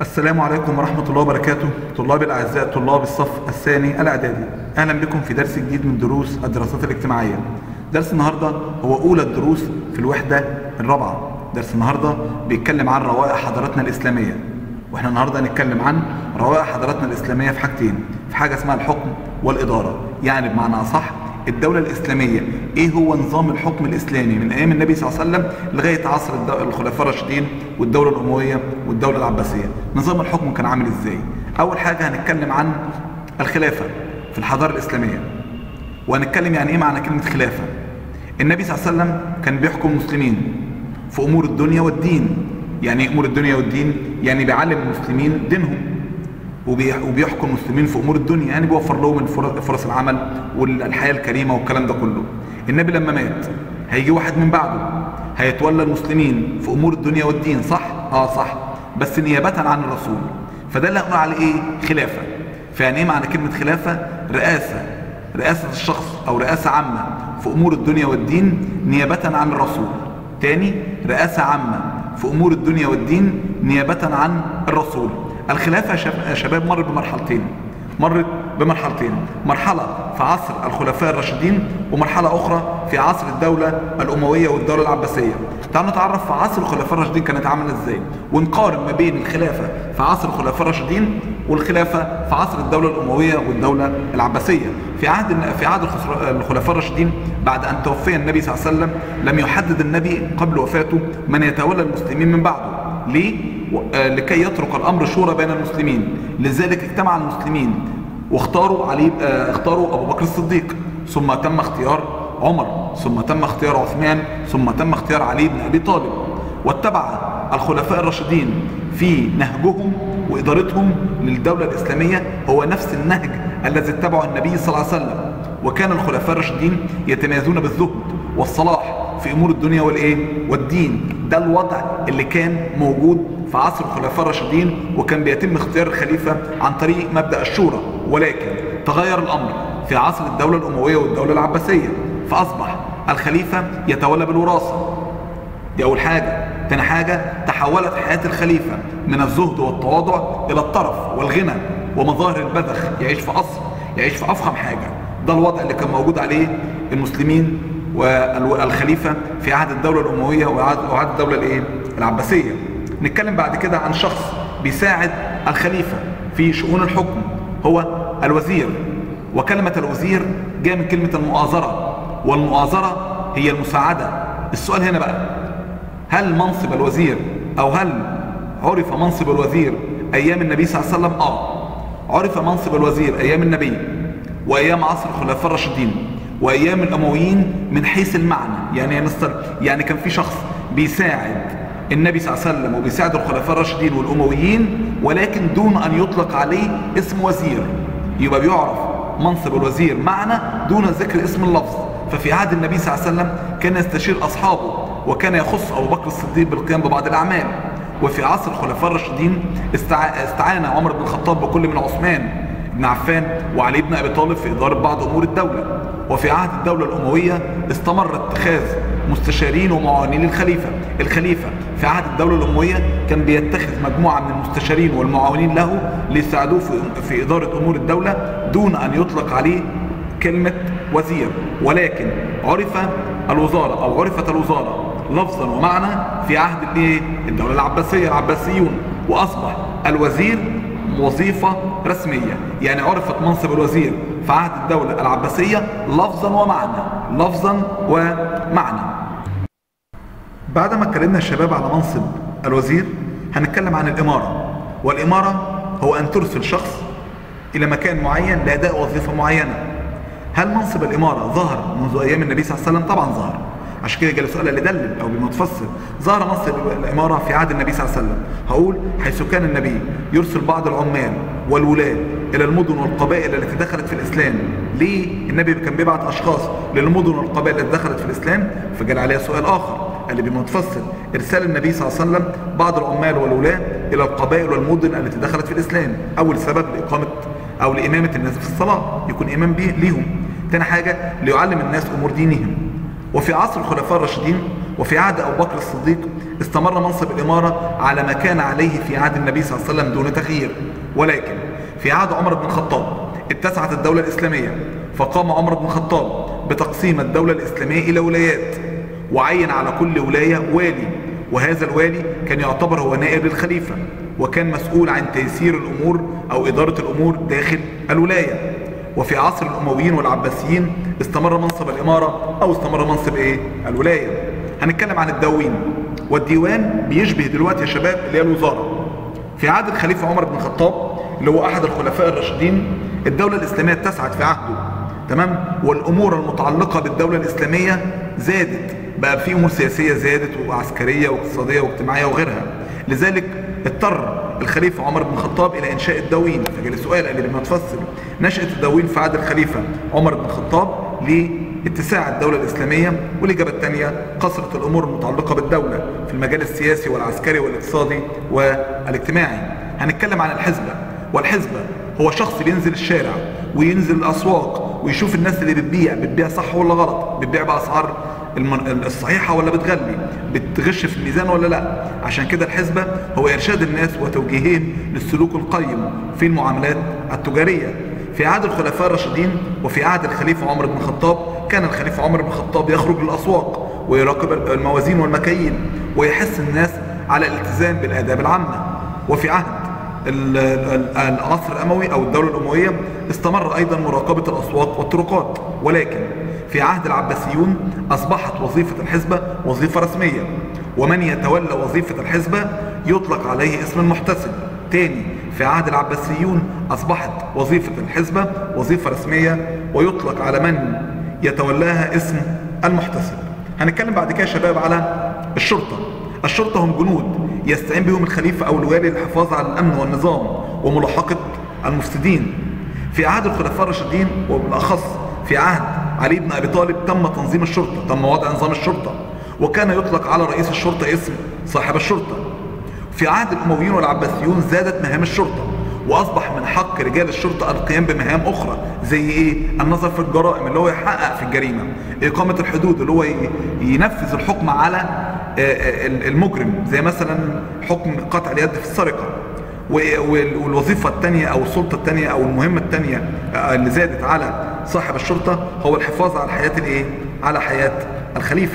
السلام عليكم ورحمة الله وبركاته طلاب الأعزاء طلاب الصف الثاني الإعدادي أهلا بكم في درس جديد من دروس الدراسات الاجتماعية درس النهاردة هو أولى الدروس في الوحدة الرابعة درس النهاردة بيتكلم عن روائع حضارتنا الإسلامية واحنا النهاردة هنتكلم عن روائع حضارتنا الإسلامية في حاجتين في حاجة اسمها الحكم والإدارة يعني بمعنى أصح الدولة الإسلامية إيه هو نظام الحكم الإسلامي من أيام النبي صلى الله عليه وسلم لغاية عصر الدو- الخلفاء الراشدين والدولة الأموية والدولة العباسية نظام الحكم كان عامل إزاي أول حاجة هنتكلم عن الخلافة في الحضارة الإسلامية وهنتكلم يعني إيه معنى كلمة خلافة النبي صلى الله عليه وسلم كان بيحكم المسلمين في أمور الدنيا والدين يعني إيه أمور الدنيا والدين يعني بيعلم المسلمين دينهم وبي- وبيحكم المسلمين في امور الدنيا يعني بيوفر لهم الفر- فرص العمل والحياه الكريمه والكلام ده كله النبي لما مات هيجي واحد من بعده هيتولى المسلمين في امور الدنيا والدين صح اه صح بس نيابه عن الرسول فده اللي هنقول عليه ايه خلافه فيعني ايه معنى كلمه خلافه رئاسه رئاسه الشخص او رئاسه عامه في امور الدنيا والدين نيابه عن الرسول تاني رئاسه عامه في امور الدنيا والدين نيابه عن الرسول الخلافة يا شب- يا شباب مرت بمرحلتين مرت بمرحلتين مرحلة في عصر الخلفاء الراشدين ومرحلة أخرى في عصر الدولة الأموية والدولة العباسية تعالوا نتعرف في عصر الخلفاء الراشدين كانت عاملة إزاي ونقارن ما بين الخلافة في عصر الخلفاء الراشدين والخلافة في عصر الدولة الأموية والدولة العباسية في عهد في عهد الخسر- الخلفاء الراشدين بعد أن توفي النبي صلى الله عليه وسلم لم يحدد النبي قبل وفاته من يتولى المسلمين من بعده ليه؟ و- آه، لكي يترك الامر شورى بين المسلمين لذلك اجتمع المسلمين واختاروا علي آه، اختاروا ابو بكر الصديق ثم تم اختيار عمر ثم تم اختيار عثمان ثم تم اختيار علي بن ابي طالب واتبع الخلفاء الراشدين في نهجهم وادارتهم للدوله الاسلاميه هو نفس النهج الذي اتبعه النبي صلى الله عليه وسلم وكان الخلفاء الراشدين يتميزون بالزهد والصلاح في امور الدنيا والايه والدين ده الوضع اللي كان موجود في عصر الخلفاء الراشدين وكان بيتم اختيار الخليفه عن طريق مبدا الشورى ولكن تغير الامر في عصر الدوله الامويه والدوله العباسيه فاصبح الخليفه يتولى بالوراثه دي اول حاجه تاني حاجه تحولت حياه الخليفه من الزهد والتواضع الى الطرف والغنى ومظاهر البذخ يعيش في قصر يعيش في افخم حاجه ده الوضع اللي كان موجود عليه المسلمين والخليفه في عهد الدوله الامويه وعهد وعهد الدوله الايه العباسيه نتكلم بعد كده عن شخص بيساعد الخليفه في شؤون الحكم هو الوزير وكلمه الوزير جايه من كلمه المؤازره والمؤازره هي المساعده السؤال هنا بقى هل منصب الوزير او هل عرف منصب الوزير ايام النبي صلى الله عليه وسلم اه عرف منصب الوزير ايام النبي وايام عصر الخلفاء الراشدين وايام الامويين من حيث المعنى يعني يا مستر يعني كان في شخص بيساعد النبي صلى الله عليه وسلم وبيساعد الخلفاء الراشدين والامويين ولكن دون ان يطلق عليه اسم وزير يبقى بيعرف منصب الوزير معنى دون ذكر اسم اللفظ ففي عهد النبي صلى الله عليه وسلم كان يستشير اصحابه وكان يخص ابو بكر الصديق بالقيام ببعض الاعمال وفي عصر الخلفاء الراشدين استع... استعان عمر بن الخطاب بكل من عثمان بن عفان وعلي بن ابي طالب في اداره بعض امور الدوله وفي عهد الدوله الامويه استمر اتخاذ مستشارين ومعاونين للخليفه الخليفه في عهد الدوله الامويه كان بيتخذ مجموعه من المستشارين والمعاونين له ليساعدوه في, في اداره امور الدوله دون ان يطلق عليه كلمة وزير ولكن عرف الوزارة أو عرفت الوزارة لفظا ومعنى في عهد الايه؟ الدولة العباسية العباسيون وأصبح الوزير وظيفة رسمية يعني عرفت منصب الوزير في عهد الدولة العباسية لفظا ومعنى لفظا ومعنى بعد ما اتكلمنا الشباب على منصب الوزير هنتكلم عن الإمارة والإمارة هو أن ترسل شخص إلى مكان معين لأداء وظيفة معينة هل منصب الإمارة ظهر منذ أيام النبي صلى الله عليه وسلم؟ طبعا ظهر عشان كده جالي سؤال اللي دلل أو بمتفسر ظهر منصب الإمارة في عهد النبي صلى الله عليه وسلم هقول حيث كان النبي يرسل بعض العمال والولاة إلى المدن والقبائل التي دخلت في الإسلام ليه النبي كان بيبعت أشخاص للمدن والقبائل التي دخلت في الإسلام فجال عليها سؤال آخر اللي بمتفسر إرسال النبي صلى الله عليه وسلم بعض العمال والولاة إلى القبائل والمدن التي دخلت في الإسلام أول سبب لإقامة أو لإمامة الناس في الصلاة يكون إمام بيه ليهم تاني حاجة ليعلم الناس أمور دينهم وفي عصر الخلفاء الراشدين وفي عهد أبو بكر الصديق استمر منصب الإمارة على ما كان عليه في عهد النبي صلى الله عليه وسلم دون تغيير ولكن في عهد عمر بن الخطاب اتسعت الدولة الإسلامية فقام عمر بن الخطاب بتقسيم الدولة الإسلامية إلى ولايات وعين على كل ولاية والي وهذا الوالي كان يعتبر هو نائب للخليفة وكان مسؤول عن تيسير الأمور أو إدارة الأمور داخل الولاية وفي عصر الأمويين والعباسيين استمر منصب الإمارة أو استمر منصب إيه؟ الولاية هنتكلم عن الدواوين والديوان بيشبه دلوقتي يا شباب اللي هي الوزارة في عهد الخليفة عمر بن الخطاب اللي هو أحد الخلفاء الراشدين الدولة الإسلامية اتسعت في عهده تمام والأمور المتعلقة بالدولة الإسلامية زادت بقى في أمور سياسية زادت وعسكرية واقتصادية واجتماعية وغيرها لذلك اضطر الخليفة عمر بن الخطاب إلى إنشاء الدواوين فجاء السؤال اللي لما تفصل نشأة الدواوين في عهد الخليفة عمر بن الخطاب لاتساع الدولة الإسلامية والإجابة الثانية قصرة الأمور المتعلقة بالدولة في المجال السياسي والعسكري والاقتصادي والاجتماعي هنتكلم عن الحزبة والحزبة هو شخص بينزل الشارع وينزل الأسواق ويشوف الناس اللي بتبيع بتبيع صح ولا غلط بتبيع بأسعار المن- الصحيحة ولا بتغلي بتغش في الميزان ولا لا عشان كده الحسبة هو إرشاد الناس وتوجيههم للسلوك القيم في المعاملات التجارية في عهد الخلفاء الراشدين وفي عهد الخليفة عمر بن الخطاب كان الخليفة عمر بن الخطاب يخرج للأسواق ويراقب الموازين والمكاييل ويحث الناس على الالتزام بالآداب العامة وفي عهد ال- ال- العصر الأموي أو الدولة الأموية استمر أيضا مراقبة الأسواق والطرقات ولكن في عهد العباسيون أصبحت وظيفة الحزبة وظيفة رسمية ومن يتولى وظيفة الحزبة يطلق عليه اسم المحتسب تاني في عهد العباسيون أصبحت وظيفة الحزبة وظيفة رسمية ويطلق على من يتولاها اسم المحتسب هنتكلم بعد كده يا شباب على الشرطة الشرطة هم جنود يستعين بهم الخليفة أو الوالي للحفاظ على الأمن والنظام وملاحقة المفسدين في عهد الخلفاء الراشدين وبالأخص في عهد علي بن أبي طالب تم تنظيم الشرطة تم وضع نظام الشرطة وكان يطلق على رئيس الشرطة اسم صاحب الشرطة في عهد الأمويين والعباسيون زادت مهام الشرطة وأصبح من حق رجال الشرطة القيام بمهام أخرى زي إيه؟ النظر في الجرائم اللي هو يحقق في الجريمة إقامة الحدود اللي هو ي- ينفذ الحكم على آه، آه، المجرم زي مثلا حكم قطع اليد في السرقة و- وال- والوظيفة الثانية أو السلطة الثانية أو المهمة الثانية آه، اللي زادت على صاحب الشرطة هو الحفاظ على حياة الإيه؟ على حياة الخليفة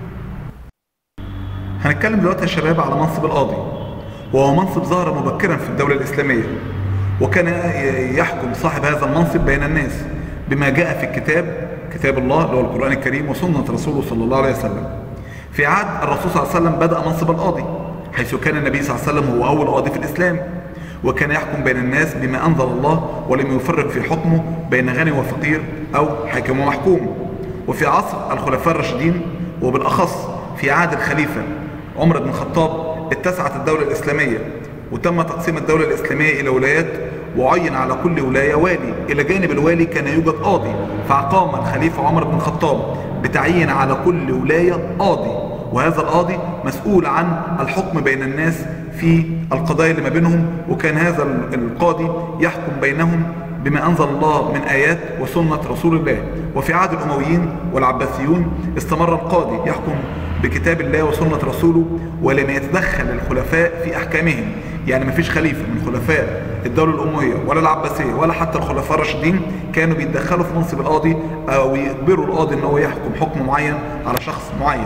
هنتكلم دلوقتي يا شباب على منصب القاضي وهو منصب ظهر مبكرا في الدولة الإسلامية وكان يحكم صاحب هذا المنصب بين الناس بما جاء في الكتاب كتاب الله اللي هو القرآن الكريم وسنة رسوله صلى الله عليه وسلم في عهد الرسول صلى الله عليه وسلم بدأ منصب القاضي حيث كان النبي صلى الله عليه وسلم هو أول قاضي في الإسلام وكان يحكم بين الناس بما أنزل الله ولم يفرق في حكمه بين غني وفقير أو حاكم ومحكوم وفي عصر الخلفاء الراشدين وبالأخص في عهد الخليفة عمر بن الخطاب اتسعت الدولة الإسلامية وتم تقسيم الدولة الإسلامية إلى ولايات وعين على كل ولاية والي إلى جانب الوالي كان يوجد قاضي فأقام الخليفة عمر بن الخطاب بتعيين على كل ولاية قاضي وهذا القاضي مسؤول عن الحكم بين الناس في القضايا اللي ما بينهم وكان هذا القاضي يحكم بينهم بما أنزل الله من آيات وسنة رسول الله وفي عهد الأمويين والعباسيون استمر القاضي يحكم بكتاب الله وسنة رسوله ولم يتدخل الخلفاء في أحكامهم يعني ما فيش خليفة من خلفاء الدولة الأموية ولا العباسية ولا حتى الخلفاء الراشدين كانوا بيتدخلوا في منصب القاضي أو يجبروا القاضي أن هو يحكم حكم معين على شخص معين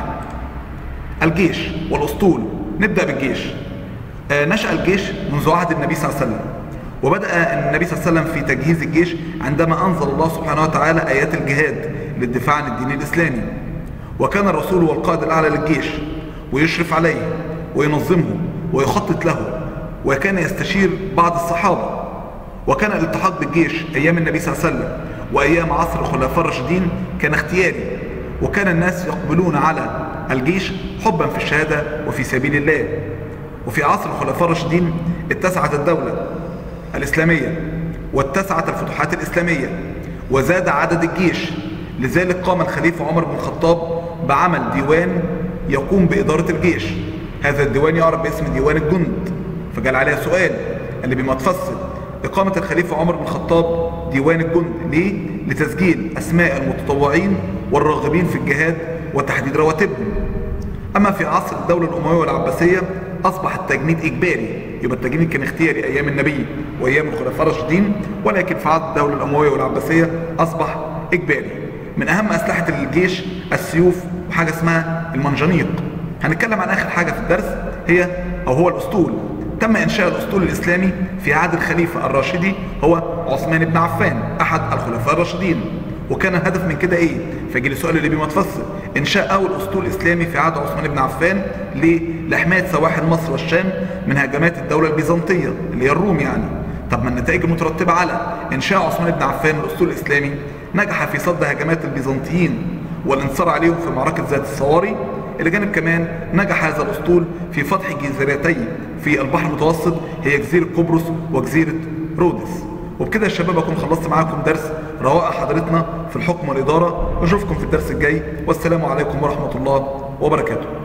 الجيش والأسطول نبدأ بالجيش آه، نشأ الجيش منذ عهد النبي صلى الله عليه وسلم وبدأ النبي صلى الله عليه وسلم في تجهيز الجيش عندما أنزل الله سبحانه وتعالى آيات الجهاد للدفاع عن الدين الإسلامي وكان الرسول هو القائد الأعلى للجيش ويشرف عليه وينظمه ويخطط له وكان يستشير بعض الصحابة وكان الالتحاق بالجيش أيام النبي صلى الله عليه وسلم وأيام عصر الخلفاء الراشدين كان اختياري وكان الناس يقبلون على الجيش حبا في الشهادة وفي سبيل الله وفي عصر الخلفاء الراشدين اتسعت الدولة الإسلامية واتسعت الفتوحات الإسلامية وزاد عدد الجيش لذلك قام الخليفة عمر بن الخطاب بعمل ديوان يقوم بإدارة الجيش هذا الديوان يعرف باسم ديوان الجند فجال عليها سؤال اللي بما تفصل إقامة الخليفة عمر بن الخطاب ديوان الجند ليه؟ لتسجيل أسماء المتطوعين والراغبين في الجهاد وتحديد رواتبهم اما في عصر الدوله الامويه والعباسيه اصبح التجنيد اجباري يبقى التجنيد كان اختياري ايام النبي وايام الخلفاء الراشدين ولكن في عهد الدوله الامويه والعباسيه اصبح اجباري من اهم اسلحه الجيش السيوف وحاجه اسمها المنجنيق هنتكلم عن اخر حاجه في الدرس هي او هو الاسطول تم انشاء الاسطول الاسلامي في عهد الخليفه الراشدي هو عثمان بن عفان احد الخلفاء الراشدين وكان الهدف من كده ايه فيجي لي سؤال اللي بما تفسر انشاء اول اسطول اسلامي في عهد عثمان بن عفان ليه لحمايه سواحل مصر والشام من هجمات الدوله البيزنطيه اللي هي الروم يعني طب ما النتائج المترتبه على انشاء عثمان بن عفان الاسطول الاسلامي نجح في صد هجمات البيزنطيين والانتصار عليهم في معركه ذات الصواري الى جانب كمان نجح هذا الاسطول في فتح جزيرتي في البحر المتوسط هي جزيره قبرص وجزيره رودس وبكده يا شباب اكون خلصت معاكم درس روائع حضرتنا في الحكم والاداره واشوفكم في الدرس الجاي والسلام عليكم ورحمه الله وبركاته